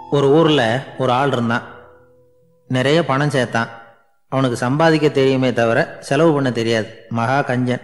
ஒரு ஊரில் ஒரு ஆள் இருந்தான் நிறைய பணம் சேர்த்தான் அவனுக்கு சம்பாதிக்க தெரியுமே தவிர செலவு பண்ண தெரியாது மகா கஞ்சன்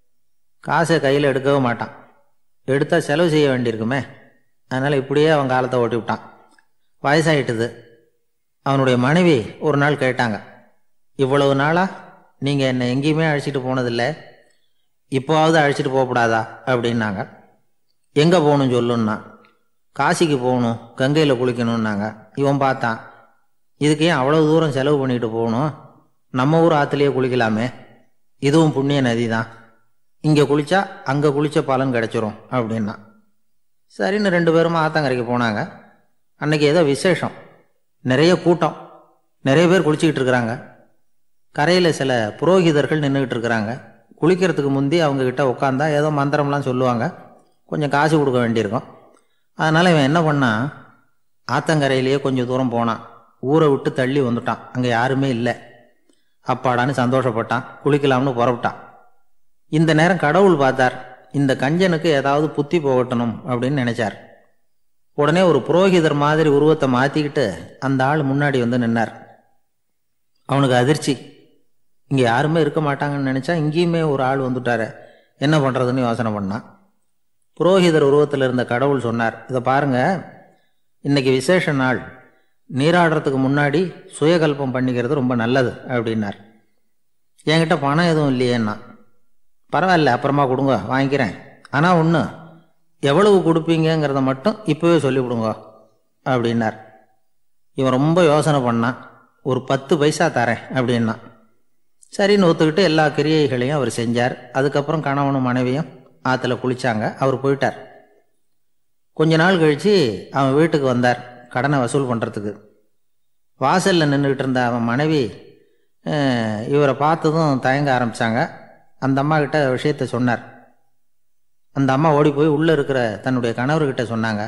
காசை கையில் எடுக்கவே மாட்டான் எடுத்தால் செலவு செய்ய வேண்டியிருக்குமே அதனால் இப்படியே அவன் காலத்தை ஓட்டி விட்டான் வயசாயிட்டுது அவனுடைய மனைவி ஒரு நாள் கேட்டாங்க இவ்வளவு நாளாக நீங்கள் என்னை எங்கேயுமே அழைச்சிட்டு போனதில்லை இப்போவாவது அழைச்சிட்டு போகக்கூடாதா அப்படின்னாங்க எங்கே போகணும் சொல்லுன்னா காசிக்கு போகணும் கங்கையில் குளிக்கணும்னாங்க இவன் பார்த்தான் இதுக்கு ஏன் அவ்வளோ தூரம் செலவு பண்ணிட்டு போகணும் நம்ம ஊர் ஆற்றுலேயே குளிக்கலாமே இதுவும் புண்ணிய நதி தான் இங்கே குளிச்சா அங்கே குளிச்ச பலன் கிடைச்சிரும் அப்படின்னா சரின்னு ரெண்டு பேரும் ஆத்தங்கரைக்கு போனாங்க அன்னைக்கு ஏதோ விசேஷம் நிறைய கூட்டம் நிறைய பேர் குளிச்சுக்கிட்டு இருக்கிறாங்க கரையில் சில புரோகிதர்கள் நின்றுக்கிட்டு இருக்கிறாங்க குளிக்கிறதுக்கு முந்தி அவங்க கிட்ட உட்காந்தா ஏதோ மந்திரம்லாம் சொல்லுவாங்க கொஞ்சம் காசு கொடுக்க வேண்டியிருக்கும் அதனால் இவன் என்ன பண்ணான் ஆத்தங்கரையிலேயே கொஞ்சம் தூரம் போனான் ஊரை விட்டு தள்ளி வந்துட்டான் அங்கே யாருமே இல்லை அப்பாடான்னு சந்தோஷப்பட்டான் குளிக்கலாம்னு புறப்பட்டான் இந்த நேரம் கடவுள் பார்த்தார் இந்த கஞ்சனுக்கு ஏதாவது புத்தி போகட்டணும் அப்படின்னு நினைச்சார் உடனே ஒரு புரோகிதர் மாதிரி உருவத்தை மாற்றிக்கிட்டு அந்த ஆள் முன்னாடி வந்து நின்னார் அவனுக்கு அதிர்ச்சி இங்கே யாருமே இருக்க மாட்டாங்கன்னு நினச்சா இங்கேயுமே ஒரு ஆள் வந்துட்டாரு என்ன பண்ணுறதுன்னு யோசனை பண்ணான் புரோகிதர் உருவத்தில் இருந்த கடவுள் சொன்னார் இதை பாருங்க இன்னைக்கு விசேஷ நாள் நீராடுறதுக்கு முன்னாடி சுயகல்பம் பண்ணிக்கிறது ரொம்ப நல்லது அப்படின்னார் என்கிட்ட பணம் எதுவும் இல்லையேன்னா பரவாயில்ல அப்புறமா கொடுங்க வாங்கிக்கிறேன் ஆனால் ஒன்று எவ்வளவு கொடுப்பீங்கங்கிறத மட்டும் இப்போவே சொல்லிவிடுங்க அப்படின்னார் இவன் ரொம்ப யோசனை பண்ணான் ஒரு பத்து பைசா தரேன் அப்படின்னா சரின்னு ஒத்துக்கிட்டு எல்லா கிரியைகளையும் அவர் செஞ்சார் அதுக்கப்புறம் கணவனும் மனைவியும் ஆற்றுல குளிச்சாங்க அவர் போயிட்டார் கொஞ்ச நாள் கழித்து அவன் வீட்டுக்கு வந்தார் கடனை வசூல் பண்ணுறதுக்கு வாசலில் நின்றுக்கிட்டு இருந்த அவன் மனைவி அஹ், இவரை பார்த்ததும் தயங்க ஆரம்பித்தாங்க அந்த அம்மா கிட்ட விஷயத்த சொன்னார் அந்த அம்மா ஓடி போய் உள்ளே இருக்கிற தன்னுடைய கணவர்கிட்ட சொன்னாங்க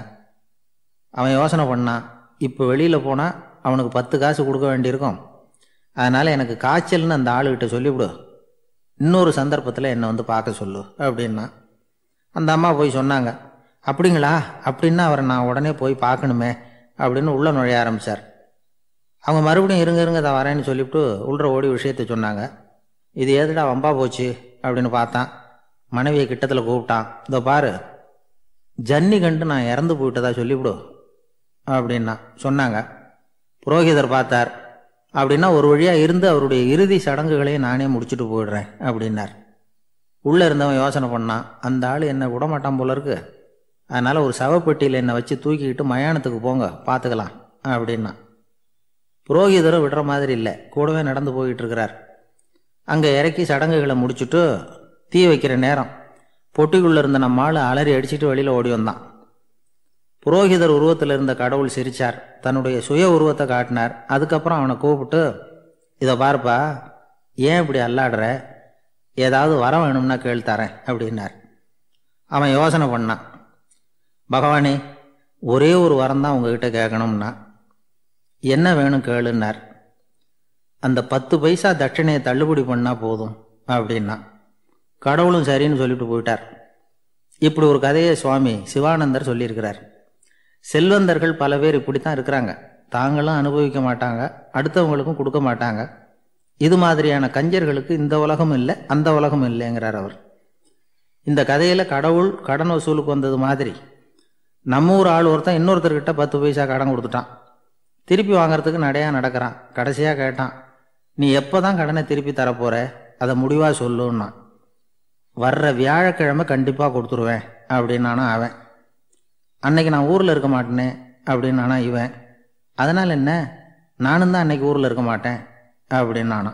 அவன் யோசனை பண்ணான் இப்போ வெளியில் போனால் அவனுக்கு பத்து காசு கொடுக்க வேண்டியிருக்கும் அதனால் எனக்கு காய்ச்சல்னு அந்த ஆளுகிட்ட சொல்லிவிடு இன்னொரு சந்தர்ப்பத்தில் என்னை வந்து பார்க்க சொல்லு அப்படின்னா அந்த அம்மா போய் சொன்னாங்க அப்படிங்களா அப்படின்னா அவரை நான் உடனே போய் பார்க்கணுமே அப்படின்னு உள்ளே நுழைய ஆரம்பித்தார் அவங்க மறுபடியும் இருங்க இருங்க தான் வரேன்னு சொல்லிவிட்டு உள்ள ஓடி விஷயத்த சொன்னாங்க இது ஏதுடா வம்பா போச்சு அப்படின்னு பார்த்தான் மனைவியை கிட்டத்தில் கூப்பிட்டான் இதோ பாரு ஜன்னி கண்டு நான் இறந்து போயிட்டதா சொல்லிவிடு அப்படின்னா சொன்னாங்க புரோகிதர் பார்த்தார் அப்படின்னா ஒரு வழியாக இருந்து அவருடைய இறுதி சடங்குகளையும் நானே முடிச்சுட்டு போயிடுறேன் அப்படின்னார் உள்ளே இருந்தவன் யோசனை பண்ணான் அந்த ஆள் என்னை விடமாட்டான் போல இருக்கு அதனால் ஒரு சவப்பெட்டியில் என்னை வச்சு தூக்கிக்கிட்டு மயானத்துக்கு போங்க பார்த்துக்கலாம் அப்படின்னா புரோகிதரும் விடுற மாதிரி இல்லை கூடவே நடந்து போயிட்டு இருக்கிறார் அங்கே இறக்கி சடங்குகளை முடிச்சுட்டு தீ வைக்கிற நேரம் பொட்டிக்குள்ளே இருந்த நம்ம ஆள் அலறி அடிச்சிட்டு வெளியில் ஓடி வந்தான் புரோகிதர் உருவத்தில் இருந்த கடவுள் சிரிச்சார் தன்னுடைய சுய உருவத்தை காட்டினார் அதுக்கப்புறம் அவனை கூப்பிட்டு இதை பாருப்பா ஏன் இப்படி அல்லாடுற ஏதாவது வர வேணும்னா கேள் தரேன் அப்படின்னார் அவன் யோசனை பண்ணான் பகவானே ஒரே ஒரு வரம் தான் உங்ககிட்ட கேட்கணும்னா என்ன வேணும் கேளுன்னார் அந்த பத்து பைசா தட்சணையை தள்ளுபடி பண்ணால் போதும் அப்படின்னா கடவுளும் சரின்னு சொல்லிட்டு போயிட்டார் இப்படி ஒரு கதையை சுவாமி சிவானந்தர் சொல்லியிருக்கிறார் செல்வந்தர்கள் பல பேர் இப்படித்தான் இருக்கிறாங்க தாங்களும் அனுபவிக்க மாட்டாங்க அடுத்தவங்களுக்கும் கொடுக்க மாட்டாங்க இது மாதிரியான கஞ்சர்களுக்கு இந்த உலகம் இல்லை அந்த உலகம் இல்லைங்கிறார் அவர் இந்த கதையில் கடவுள் கடன் வசூலுக்கு வந்தது மாதிரி நம்ம ஊர் ஆள் ஒருத்தன் இன்னொருத்தர்கிட்ட பத்து பைசா கடன் கொடுத்துட்டான் திருப்பி வாங்குறதுக்கு நடையா நடக்கிறான் கடைசியாக கேட்டான் நீ எப்போ தான் கடனை திருப்பி தரப்போற அதை முடிவாக சொல்லுன்னா வர்ற வியாழக்கிழமை கண்டிப்பாக கொடுத்துருவேன் அப்படின்னானா அவன் அன்னைக்கு நான் ஊரில் இருக்க மாட்டேனே அப்படின்னானா இவன் அதனால் என்ன நானும் தான் அன்னைக்கு ஊரில் இருக்க மாட்டேன் அப்படின்னானா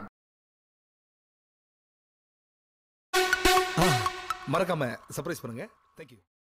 மறக்காம சர்ப்ரைஸ் பண்ணுங்க தேங்க்யூ